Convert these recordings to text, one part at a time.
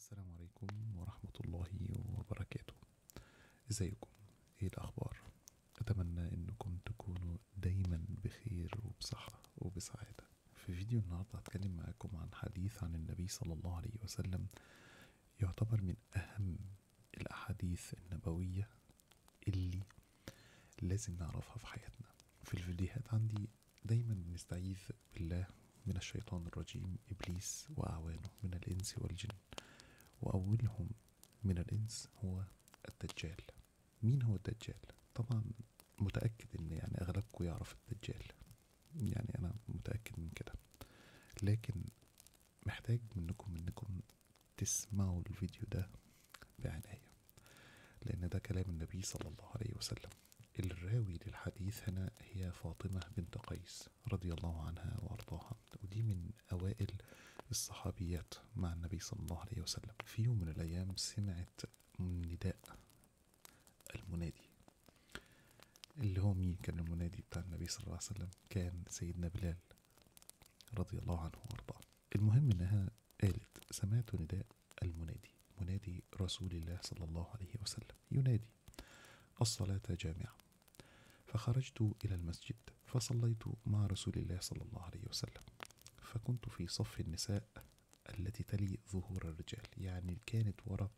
السلام عليكم ورحمة الله وبركاته ازيكم ايه الاخبار اتمنى انكم تكونوا دايما بخير وبصحة وبسعادة في فيديو النهاردة هتكلم معاكم عن حديث عن النبي صلى الله عليه وسلم يعتبر من اهم الاحاديث النبوية اللي لازم نعرفها في حياتنا في الفيديوهات عندي دايما بنستعيذ بالله من الشيطان الرجيم ابليس واعوانه من الانس والجن وأولهم من الإنس هو الدجال مين هو الدجال؟ طبعا متأكد إن يعني أغلبكم يعرف الدجال يعني أنا متأكد من كده لكن محتاج منكم إنكم تسمعوا الفيديو ده بعناية لأن ده كلام النبي صلى الله عليه وسلم الراوي للحديث هنا هي فاطمة بنت قيس رضي الله عنها وأرضاها ودي من أوائل الصحابيات مع النبي صلى الله عليه وسلم في يوم من الأيام سمعت نداء المنادي اللي هو مين كان المنادي بتاع النبي صلى الله عليه وسلم كان سيدنا بلال رضي الله عنه وارضاه المهم انها قالت سمعت نداء المنادي منادي رسول الله صلى الله عليه وسلم ينادي الصلاة جامعة فخرجت إلى المسجد فصليت مع رسول الله صلى الله عليه وسلم فكنت في صف النساء التي تلي ظهور الرجال يعني كانت وراء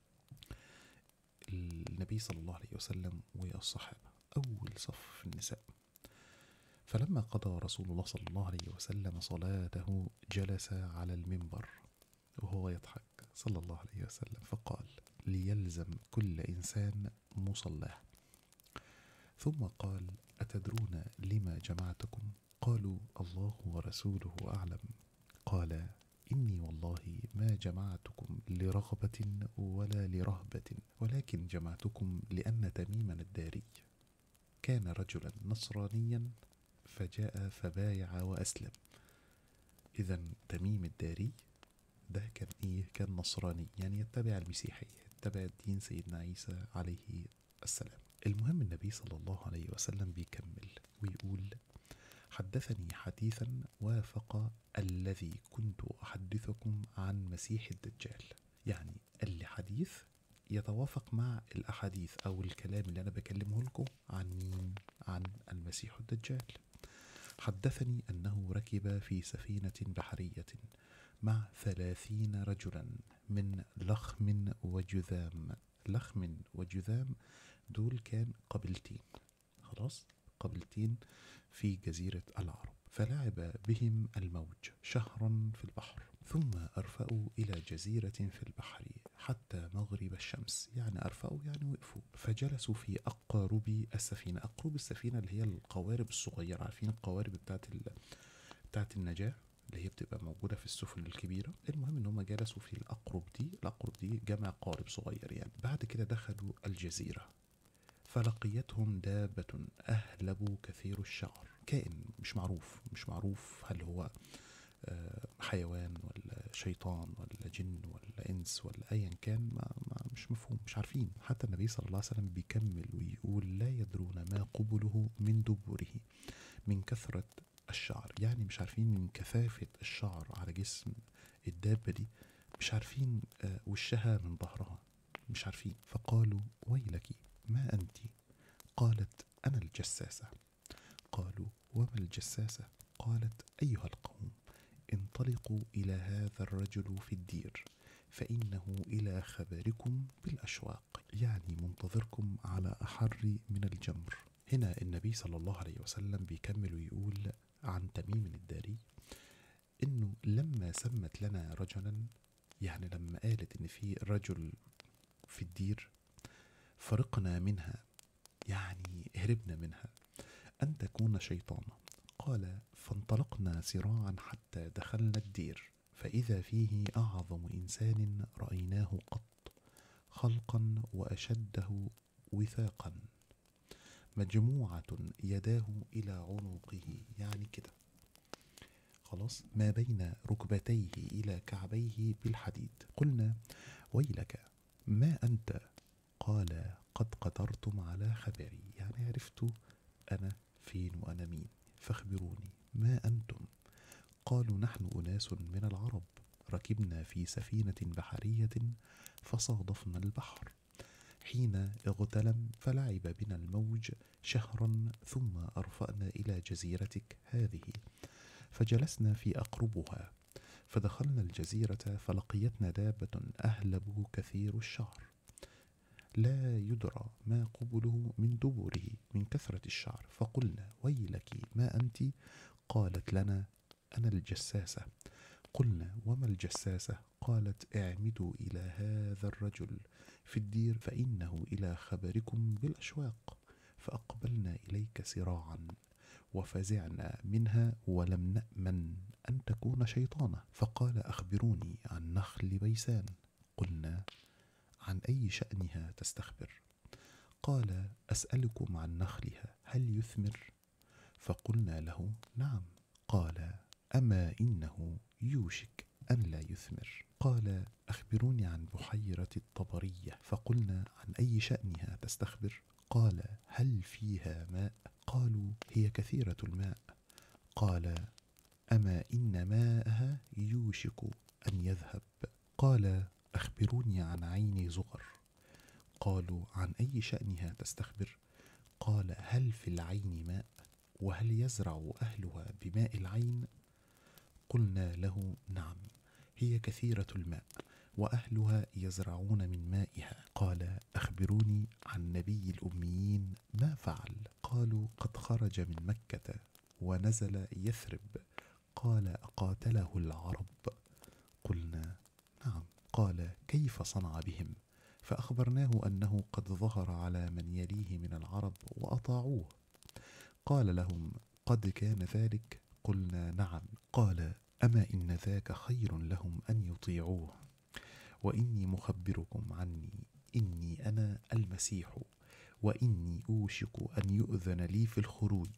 النبي صلى الله عليه وسلم والصحابة أول صف في النساء فلما قضى رسول الله صلى الله عليه وسلم صلاته جلس على المنبر وهو يضحك صلى الله عليه وسلم فقال ليلزم كل إنسان مصلاه ثم قال أتدرون لما جمعتكم قالوا الله ورسوله أعلم قال إني والله ما جمعتكم لرغبة ولا لرهبة ولكن جمعتكم لأن تميما الداري كان رجلا نصرانيا فجاء فبايع وأسلم إذا تميم الداري ده كان إيه كان نصراني يعني يتبع المسيحية يتبع دين سيدنا عيسى عليه السلام المهم النبي صلى الله عليه وسلم بيكمل ويقول حدثني حديثا وافق الذي كنت أحدثكم عن مسيح الدجال يعني قال لي حديث يتوافق مع الأحاديث أو الكلام اللي أنا بكلمه لكم عن مين؟ عن المسيح الدجال حدثني أنه ركب في سفينة بحرية مع ثلاثين رجلا من لخم وجذام لخم وجذام دول كان قبيلتين خلاص قبيلتين في جزيرة العرب فلعب بهم الموج شهرا في البحر ثم أرفأوا إلى جزيرة في البحر حتى مغرب الشمس يعني أرفأوا يعني وقفوا فجلسوا في أقارب السفينة أقرب السفينة اللي هي القوارب الصغيرة عارفين القوارب بتاعت ال... بتاعت النجاة اللي هي بتبقى موجودة في السفن الكبيرة المهم ان هم جلسوا في الأقرب دي الأقرب دي جمع قارب صغير يعني بعد كده دخلوا الجزيرة فلقيتهم دابة أهلب كثير الشعر كائن مش معروف مش معروف هل هو حيوان ولا شيطان ولا جن ولا انس ولا ايا كان ما, ما مش مفهوم مش عارفين حتى النبي صلى الله عليه وسلم بيكمل ويقول لا يدرون ما قبله من دبره من كثرة الشعر يعني مش عارفين من كثافة الشعر على جسم الدابة دي مش عارفين وشها من ظهرها مش عارفين فقالوا ويلك ما أنت قالت أنا الجساسة قالوا وما الجساسة قالت أيها القوم انطلقوا إلى هذا الرجل في الدير فإنه إلى خبركم بالأشواق يعني منتظركم على أحر من الجمر هنا النبي صلى الله عليه وسلم بيكمل ويقول عن تميم الداري انه لما سمت لنا رجلا يعني لما قالت ان في رجل في الدير فرقنا منها يعني هربنا منها ان تكون شيطانا قال فانطلقنا سراعا حتى دخلنا الدير فاذا فيه اعظم انسان رايناه قط خلقا واشده وثاقا مجموعة يداه إلى عنقه يعني كده خلاص ما بين ركبتيه إلى كعبيه بالحديد قلنا ويلك ما أنت قال قد قدرتم على خبري يعني عرفت أنا فين وأنا مين فاخبروني ما أنتم قالوا نحن أناس من العرب ركبنا في سفينة بحرية فصادفنا البحر حين اغتلم فلعب بنا الموج شهرا ثم أرفأنا إلى جزيرتك هذه فجلسنا في أقربها فدخلنا الجزيرة فلقيتنا دابة أهلب كثير الشعر لا يدرى ما قبله من دبره من كثرة الشعر فقلنا ويلك ما أنت قالت لنا أنا الجساسة قلنا وما الجساسة قالت اعمدوا إلى هذا الرجل في الدير فإنه إلى خبركم بالأشواق فأقبلنا إليك سراعا وفزعنا منها ولم نأمن أن تكون شيطانة فقال أخبروني عن نخل بيسان قلنا عن أي شأنها تستخبر قال أسألكم عن نخلها هل يثمر فقلنا له نعم قال أما إنه يوشك أن لا يثمر قال أخبروني عن بحيرة الطبرية فقلنا عن أي شأنها تستخبر قال هل فيها ماء قالوا هي كثيرة الماء قال أما إن ماءها يوشك أن يذهب قال أخبروني عن عين زغر قالوا عن أي شأنها تستخبر قال هل في العين ماء وهل يزرع أهلها بماء العين قلنا له نعم هي كثيرة الماء وأهلها يزرعون من مائها قال أخبروني عن نبي الأميين ما فعل قالوا قد خرج من مكة ونزل يثرب قال أقاتله العرب قلنا نعم قال كيف صنع بهم فأخبرناه أنه قد ظهر على من يليه من العرب وأطاعوه قال لهم قد كان ذلك قلنا نعم قال أما إن ذاك خير لهم أن يطيعوه وإني مخبركم عني إني أنا المسيح وإني أوشك أن يؤذن لي في الخروج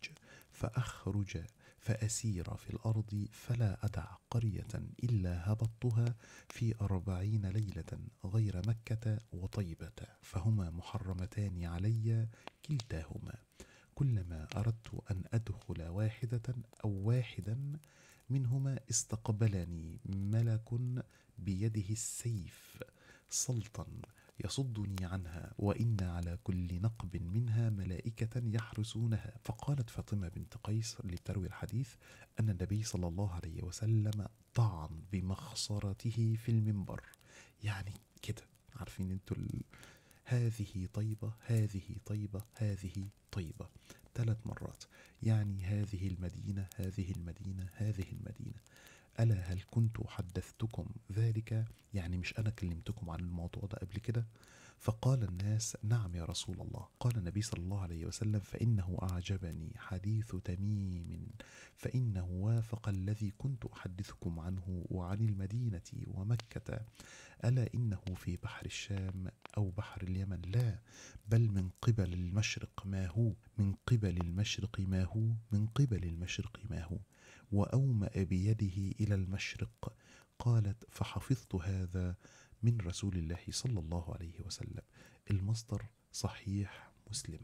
فأخرج فأسير في الأرض فلا أدع قرية إلا هبطتها في أربعين ليلة غير مكة وطيبة فهما محرمتان علي كلتاهما كلما أردت أن أدخل واحدة أو واحدا منهما استقبلني ملك بيده السيف سلطا يصدني عنها وإن على كل نقب منها ملائكة يحرسونها فقالت فاطمة بنت قيس اللي بتروي الحديث أن النبي صلى الله عليه وسلم طعن بمخصرته في المنبر يعني كده عارفين انتوا ال... هذه طيبة هذه طيبة هذه طيبة ثلاث مرات يعني هذه المدينة هذه المدينة هذه المدينة ألا هل كنت حدثتكم ذلك يعني مش أنا كلمتكم عن الموضوع ده قبل كده فقال الناس نعم يا رسول الله قال النبي صلى الله عليه وسلم فإنه أعجبني حديث تميم فإنه وافق الذي كنت أحدثكم عنه وعن المدينة ومكة ألا إنه في بحر الشام أو بحر اليمن لا بل من قبل المشرق ما هو من قبل المشرق ما هو من قبل المشرق ما هو وأومأ بيده إلى المشرق قالت فحفظت هذا من رسول الله صلى الله عليه وسلم المصدر صحيح مسلم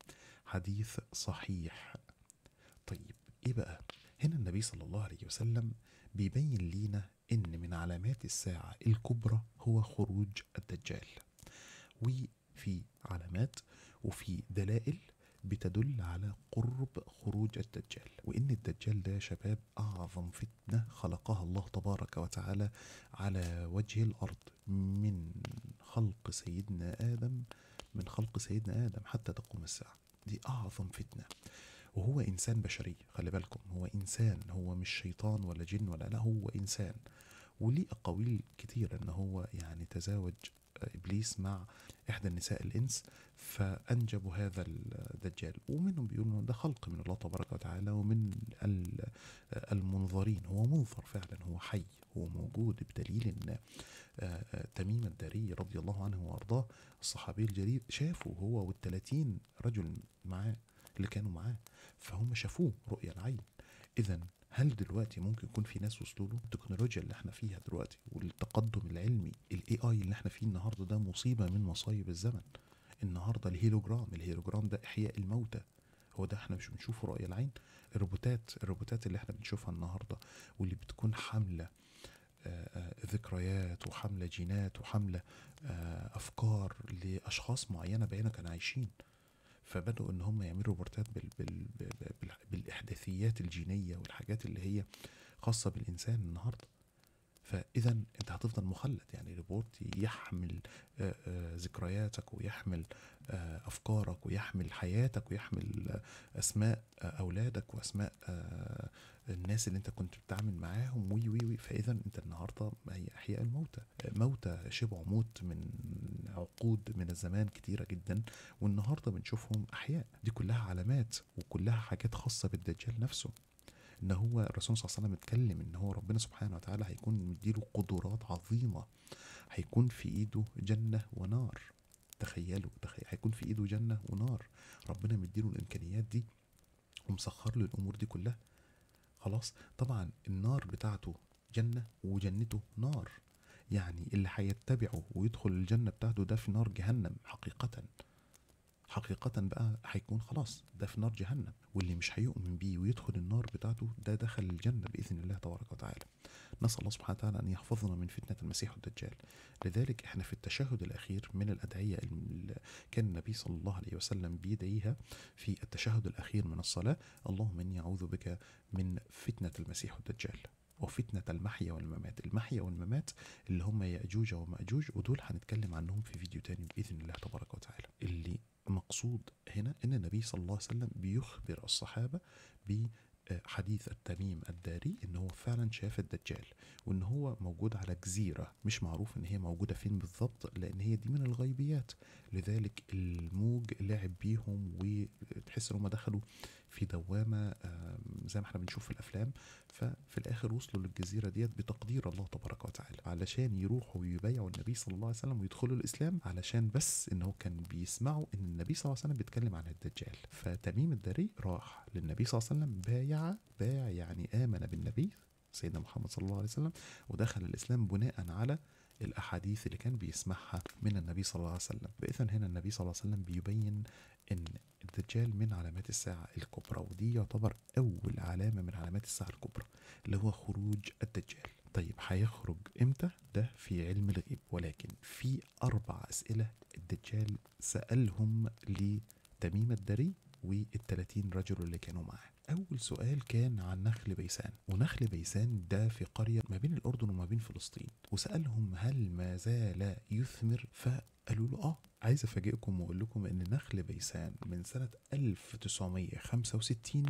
حديث صحيح طيب ايه بقى هنا النبي صلى الله عليه وسلم بيبين لينا ان من علامات الساعة الكبرى هو خروج الدجال وفي علامات وفي دلائل بتدل على قرب خروج الدجال وإن الدجال ده يا شباب أعظم فتنة خلقها الله تبارك وتعالى على وجه الأرض من خلق سيدنا آدم من خلق سيدنا آدم حتى تقوم الساعة دي أعظم فتنة وهو إنسان بشري خلي بالكم هو إنسان هو مش شيطان ولا جن ولا لا هو إنسان وليه أقاويل كتير إن هو يعني تزاوج إبليس مع إحدى النساء الإنس فأنجبوا هذا الدجال ومنهم بيقولوا ده خلق من الله تبارك وتعالى ومن المنظرين هو منظر فعلا هو حي هو موجود بدليل ان تميم الداري رضي الله عنه وارضاه الصحابي الجليل شافه هو والثلاثين رجل معاه اللي كانوا معاه فهم شافوه رؤيا العين اذا هل دلوقتي ممكن يكون في ناس وصلوا له التكنولوجيا اللي احنا فيها دلوقتي والتقدم العلمي الاي اي اللي احنا فيه النهارده ده مصيبه من مصايب الزمن النهارده الهيلوجرام الهيلوجرام ده احياء الموتى هو ده احنا مش بنشوفه رؤية العين الروبوتات الروبوتات اللي احنا بنشوفها النهارده واللي بتكون حامله آه، ذكريات وحملة جينات وحملة آه، أفكار لأشخاص معينة بينما كانوا عايشين فبدأوا إن هم يعملوا روبورتات بال بال بال بالإحداثيات الجينية والحاجات اللي هي خاصة بالإنسان النهاردة فإذا أنت هتفضل مخلد يعني روبوت يحمل آه، آه، ذكرياتك ويحمل آه، أفكارك ويحمل حياتك ويحمل آه، أسماء آه، أولادك وأسماء آه، الناس اللي أنت كنت بتتعامل معاهم وي وي وي فإذا أنت النهاردة هي أحياء الموتى موتى شبعوا موت من عقود من الزمان كتيرة جدا والنهاردة بنشوفهم أحياء دي كلها علامات وكلها حاجات خاصة بالدجال نفسه ان هو الرسول صلى الله عليه وسلم اتكلم ان هو ربنا سبحانه وتعالى هيكون مديله قدرات عظيمه هيكون في ايده جنه ونار تخيلوا تخيل هيكون في ايده جنه ونار ربنا مديله الامكانيات دي ومسخر له الامور دي كلها خلاص طبعا النار بتاعته جنه وجنته نار يعني اللي هيتبعه ويدخل الجنه بتاعته ده في نار جهنم حقيقه حقيقة بقى هيكون خلاص ده في نار جهنم واللي مش هيؤمن بيه ويدخل النار بتاعته ده دخل الجنة بإذن الله تبارك وتعالى نسأل الله سبحانه وتعالى أن يحفظنا من فتنة المسيح الدجال لذلك احنا في التشهد الأخير من الأدعية اللي كان النبي صلى الله عليه وسلم بيدعيها في التشهد الأخير من الصلاة اللهم إني أعوذ بك من فتنة المسيح الدجال وفتنة المحيا والممات المحيا والممات اللي هم يأجوج ومأجوج ودول هنتكلم عنهم في فيديو تاني بإذن الله تبارك وتعالى اللي مقصود هنا ان النبي صلى الله عليه وسلم بيخبر الصحابه بحديث التميم الداري ان هو فعلا شاف الدجال وان هو موجود على جزيره مش معروف ان هي موجوده فين بالضبط لان هي دي من الغيبيات لذلك الموج لعب بيهم وتحس ان هم دخلوا في دوامه آم، زي ما احنا بنشوف في الافلام ففي الاخر وصلوا للجزيره ديت بتقدير الله تبارك وتعالى علشان يروحوا ويبايعوا النبي صلى الله عليه وسلم ويدخلوا الاسلام علشان بس ان هو كان بيسمعوا ان النبي صلى الله عليه وسلم بيتكلم عن الدجال فتميم الداري راح للنبي صلى الله عليه وسلم بايع بايع يعني امن بالنبي سيدنا محمد صلى الله عليه وسلم ودخل الاسلام بناء على الاحاديث اللي كان بيسمعها من النبي صلى الله عليه وسلم باذن هنا النبي صلى الله عليه وسلم بيبين ان الدجال من علامات الساعه الكبرى ودي يعتبر اول علامه من علامات الساعه الكبرى اللي هو خروج الدجال طيب هيخرج امتى ده في علم الغيب ولكن في اربع اسئله الدجال سالهم لتميم الدري والثلاثين رجل اللي كانوا معاه أول سؤال كان عن نخل بيسان ونخل بيسان ده في قرية ما بين الأردن وما بين فلسطين وسألهم هل ما زال يثمر فقالوا له آه عايز أفاجئكم وأقول لكم إن نخل بيسان من سنة 1965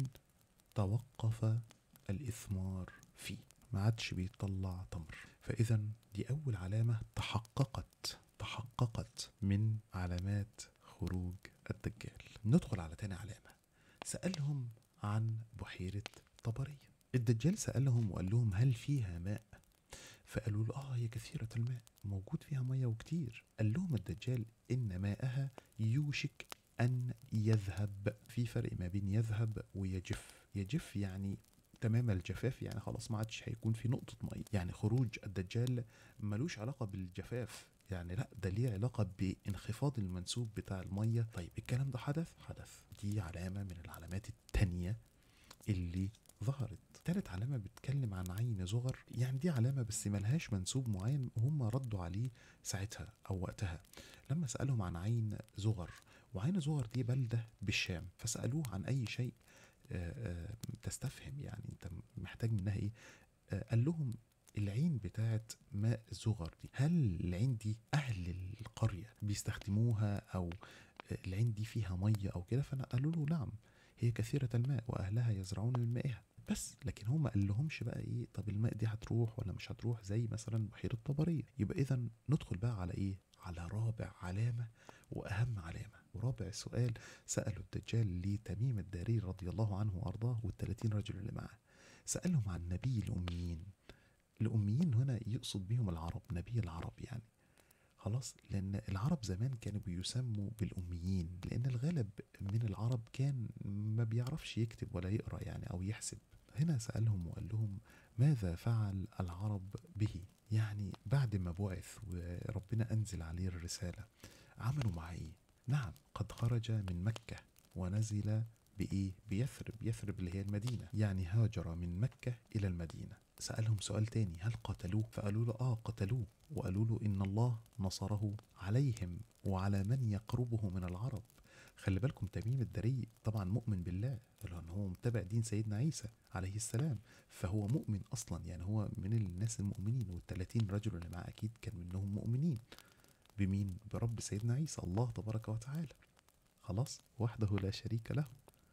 توقف الإثمار فيه ما عادش بيطلع تمر فإذا دي أول علامة تحققت تحققت من علامات خروج الدجال ندخل على تاني علامة سألهم عن بحيرة طبرية الدجال سألهم وقال لهم هل فيها ماء فقالوا له اه هي كثيرة الماء موجود فيها مية وكتير قال لهم الدجال إن ماءها يوشك أن يذهب في فرق ما بين يذهب ويجف يجف يعني تمام الجفاف يعني خلاص ما عادش هيكون في نقطة مية يعني خروج الدجال ملوش علاقة بالجفاف يعني لا ده ليه علاقة بانخفاض المنسوب بتاع المية طيب الكلام ده حدث حدث دي علامة من العلامات التانية اللي ظهرت تالت علامة بتتكلم عن عين زغر يعني دي علامة بس ملهاش منسوب معين وهم ردوا عليه ساعتها أو وقتها لما سألهم عن عين زغر وعين زغر دي بلدة بالشام فسألوه عن أي شيء آه، آه، تستفهم يعني انت محتاج منها ايه آه، قال لهم العين بتاعت ماء زغر دي هل العين دي اهل القريه بيستخدموها او العين دي فيها ميه او كده فانا قالوا له نعم هي كثيره الماء واهلها يزرعون من مائها بس لكن هم ما قال لهمش بقى ايه طب الماء دي هتروح ولا مش هتروح زي مثلا بحيره طبريه يبقى اذا ندخل بقى على ايه على رابع علامه واهم علامه ورابع سؤال سالوا الدجال لتميم الداري رضي الله عنه وارضاه والثلاثين رجل اللي معاه سالهم عن نبي الاميين الأميين هنا يقصد بهم العرب نبي العرب يعني خلاص لأن العرب زمان كانوا بيسموا بالأميين لأن الغالب من العرب كان ما بيعرفش يكتب ولا يقرأ يعني أو يحسب هنا سألهم وقال لهم ماذا فعل العرب به يعني بعد ما بعث وربنا أنزل عليه الرسالة عملوا معاه إيه نعم قد خرج من مكة ونزل بإيه؟ بيثرب يثرب اللي هي المدينة يعني هاجر من مكة إلى المدينة سألهم سؤال تاني هل قتلوه؟ فقالوا له آه قتلوه وقالوا له إن الله نصره عليهم وعلى من يقربه من العرب خلي بالكم تميم الدري طبعا مؤمن بالله لأن هو متبع دين سيدنا عيسى عليه السلام فهو مؤمن أصلا يعني هو من الناس المؤمنين والثلاثين رجل اللي معاه أكيد كان منهم مؤمنين بمين؟ برب سيدنا عيسى الله تبارك وتعالى خلاص وحده لا شريك له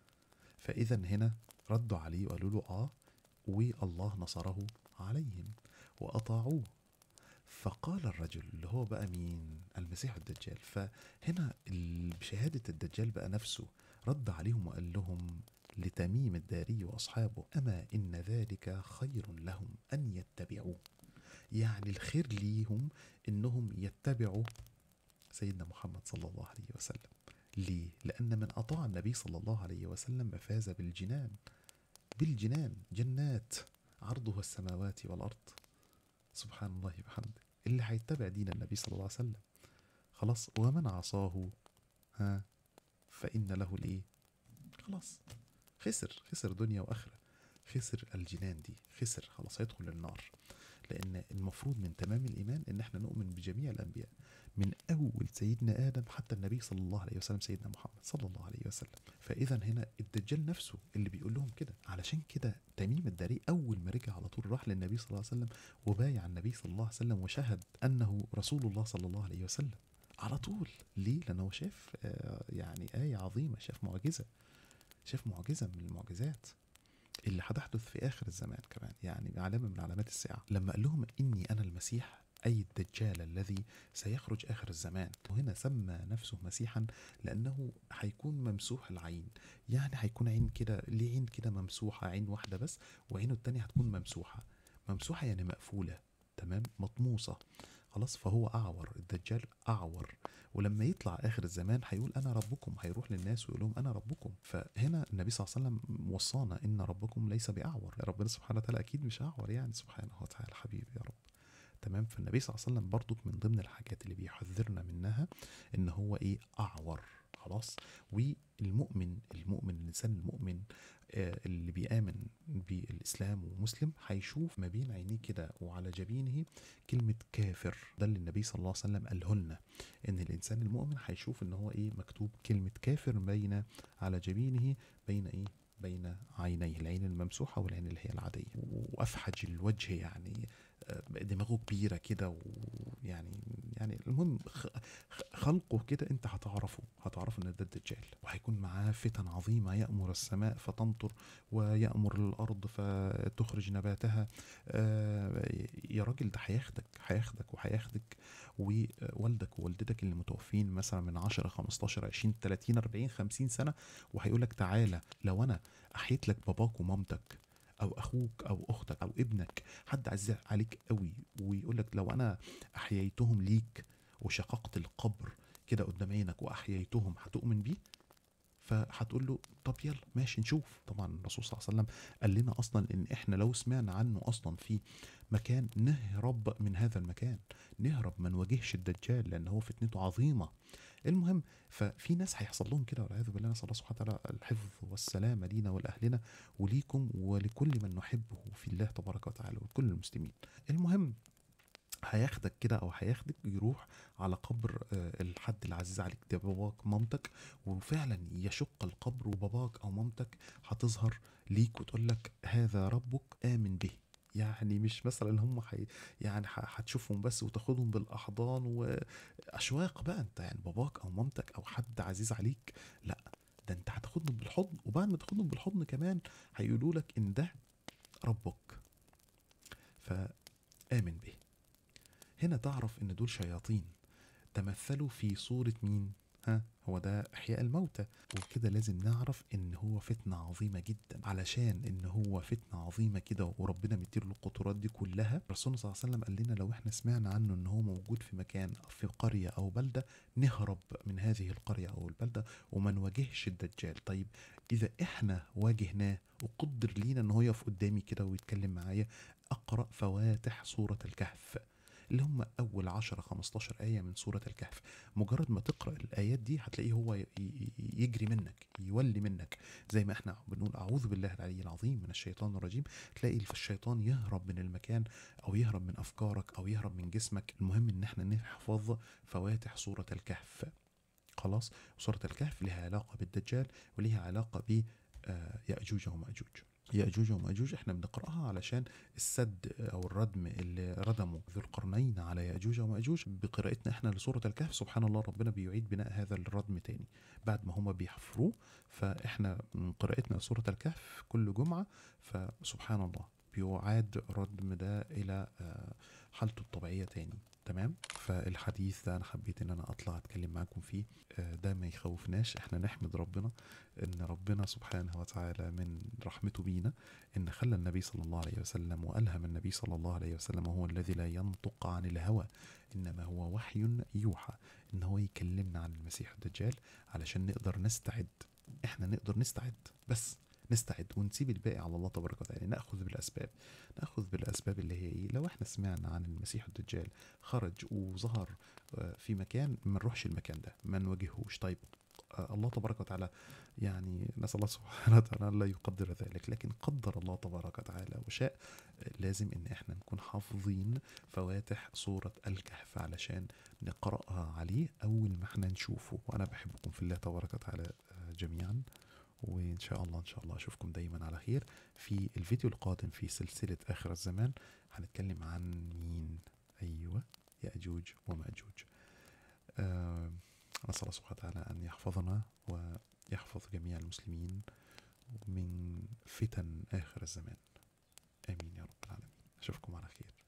فإذا هنا ردوا عليه وقالوا له آه والله نصره عليهم وأطاعوه فقال الرجل اللي هو بقى مين المسيح الدجال فهنا ال- بشهادة الدجال بقى نفسه رد عليهم وقال لهم لتميم الداري وأصحابه أما إن ذلك خير لهم أن يتبعوه يعني الخير ليهم إنهم يتبعوا سيدنا محمد صلى الله عليه وسلم ليه؟ لأن من أطاع النبي صلى الله عليه وسلم فاز بالجنان بالجنان جنات عرضها السماوات والأرض سبحان الله وبحمده اللي هيتبع دين النبي صلى الله عليه وسلم خلاص ومن عصاه ها فإن له الإيه خلاص خسر خسر دنيا وآخرة خسر الجنان دي خسر خلاص هيدخل النار لأن المفروض من تمام الإيمان إن احنا نؤمن بجميع الأنبياء من أول سيدنا آدم حتى النبي صلى الله عليه وسلم سيدنا محمد صلى الله عليه وسلم فإذا هنا الدجال نفسه اللي بيقول لهم كده علشان كده تميم الداري أول ما رجع على طول راح للنبي صلى الله عليه وسلم وبايع النبي صلى الله عليه وسلم وشهد أنه رسول الله صلى الله عليه وسلم على طول ليه؟ لأنه شاف آه، يعني آية عظيمة شاف معجزة شاف معجزة من المعجزات اللي هتحدث في آخر الزمان كمان يعني علامة من علامات الساعة لما قال لهم إني أنا المسيح أي الدجال الذي سيخرج آخر الزمان وهنا سمى نفسه مسيحا لأنه هيكون ممسوح العين يعني هيكون عين كده ليه عين كده ممسوحة عين واحدة بس وعينه التانية هتكون ممسوحة ممسوحة يعني مقفولة تمام مطموسة خلاص فهو أعور الدجال أعور ولما يطلع آخر الزمان هيقول أنا ربكم هيروح للناس ويقول لهم أنا ربكم فهنا النبي صلى الله عليه وسلم وصانا إن ربكم ليس بأعور ربنا سبحانه وتعالى أكيد مش أعور يعني سبحانه وتعالى حبيبي يا رب تمام فالنبي صلى الله عليه وسلم برضك من ضمن الحاجات اللي بيحذرنا منها ان هو ايه اعور خلاص والمؤمن المؤمن الانسان المؤمن آه، اللي بيامن بالاسلام ومسلم هيشوف ما بين عينيه كده وعلى جبينه كلمه كافر ده اللي النبي صلى الله عليه وسلم قاله لنا ان الانسان المؤمن هيشوف ان هو ايه مكتوب كلمه كافر بين على جبينه بين ايه بين عينيه العين الممسوحه والعين اللي هي العاديه وافحج الوجه يعني آه، دماغه كبيره كده ويعني يعني المهم خ- خ- خلقه كده انت هتعرفه هتعرف ان ده الدجال وهيكون معاه فتن عظيمه يامر السماء فتمطر ويامر الارض فتخرج نباتها آه، يا راجل ده هياخدك هياخدك وهياخدك ووالدك ووالدتك اللي متوفين مثلا من 10 15 20 30 40 50 سنه وهيقول لك تعالى لو انا احيت لك باباك ومامتك او اخوك او اختك او ابنك حد عزيز عليك قوي ويقول لك لو انا احييتهم ليك وشققت القبر كده قدام عينك واحييتهم هتؤمن بيه فهتقول له طب يلا ماشي نشوف طبعا الرسول صلى الله عليه وسلم قال لنا اصلا ان احنا لو سمعنا عنه اصلا في مكان نهرب من هذا المكان نهرب ما نواجهش الدجال لان هو فتنته عظيمه المهم ففي ناس هيحصل لهم كده والعياذ بالله نسال الله سبحانه وتعالى الحفظ والسلامه لينا ولاهلنا وليكم ولكل من نحبه في الله تبارك وتعالى وكل المسلمين المهم هياخدك كده او هياخدك يروح على قبر آه، الحد العزيز عليك ده باباك مامتك وفعلا يشق القبر وباباك او مامتك هتظهر ليك وتقول لك هذا ربك امن به يعني مش مثلا هم حي يعني ح- هتشوفهم بس وتاخدهم بالاحضان واشواق بقى انت يعني باباك او مامتك او حد عزيز عليك لا ده انت هتاخدهم بالحضن وبعد ما تاخدهم بالحضن كمان هيقولوا لك ان ده ربك فآمن به هنا تعرف ان دول شياطين تمثلوا في صورة مين ها هو ده احياء الموتى وكده لازم نعرف ان هو فتنة عظيمة جدا علشان ان هو فتنة عظيمة كده وربنا مديله القطرات دي كلها الرسول صلى الله عليه وسلم قال لنا لو احنا سمعنا عنه ان هو موجود في مكان في قرية او بلدة نهرب من هذه القرية او البلدة وما نواجهش الدجال طيب اذا احنا واجهناه وقدر لينا ان هو يقف قدامي كده ويتكلم معايا اقرا فواتح سورة الكهف اللي هم أول 10 15 آية من سورة الكهف مجرد ما تقرأ الآيات دي هتلاقيه هو ي- ي- يجري منك يولي منك زي ما احنا بنقول أعوذ بالله العلي العظيم من الشيطان الرجيم تلاقي الشيطان يهرب من المكان أو يهرب من أفكارك أو يهرب من جسمك المهم إن احنا نحفظ فواتح سورة الكهف خلاص سورة الكهف لها علاقة بالدجال ولها علاقة ب آه، يأجوج ومأجوج يأجوج ومأجوج احنا بنقرأها علشان السد أو الردم اللي ردموا ذو القرنين على يأجوج ومأجوج بقراءتنا احنا لسورة الكهف سبحان الله ربنا بيعيد بناء هذا الردم تاني بعد ما هم بيحفروه فاحنا من قراءتنا لسورة الكهف كل جمعة فسبحان الله بيعاد ردم ده إلى آه، حالته الطبيعية تاني تمام فالحديث ده انا حبيت ان انا اطلع اتكلم معاكم فيه آه، ده ما يخوفناش احنا نحمد ربنا ان ربنا سبحانه وتعالى من رحمته بينا ان خلى النبي صلى الله عليه وسلم والهم النبي صلى الله عليه وسلم وهو الذي لا ينطق عن الهوى انما هو وحي يوحى ان هو يكلمنا عن المسيح الدجال علشان نقدر نستعد احنا نقدر نستعد بس نستعد ونسيب الباقي على الله تبارك وتعالى ناخذ بالاسباب ناخذ بالاسباب اللي هي ايه لو احنا سمعنا عن المسيح الدجال خرج وظهر آه، في مكان ما نروحش المكان ده ما نواجهوش طيب آه، الله تبارك وتعالى يعني نسأل الله سبحانه وتعالى لا يقدر ذلك لكن قدر الله تبارك وتعالى وشاء آه، لازم ان احنا نكون حافظين فواتح سورة الكهف علشان نقرأها عليه اول ما احنا نشوفه وانا بحبكم في الله تبارك وتعالى آه، جميعا وان شاء الله ان شاء الله اشوفكم دايما على خير في الفيديو القادم في سلسلة اخر الزمان هنتكلم عن مين ايوه يأجوج ومأجوج آه، نسأل الله سبحانه وتعالى أن يحفظنا ويحفظ جميع المسلمين من فتن آخر الزمان آمين يا رب العالمين أشوفكم على خير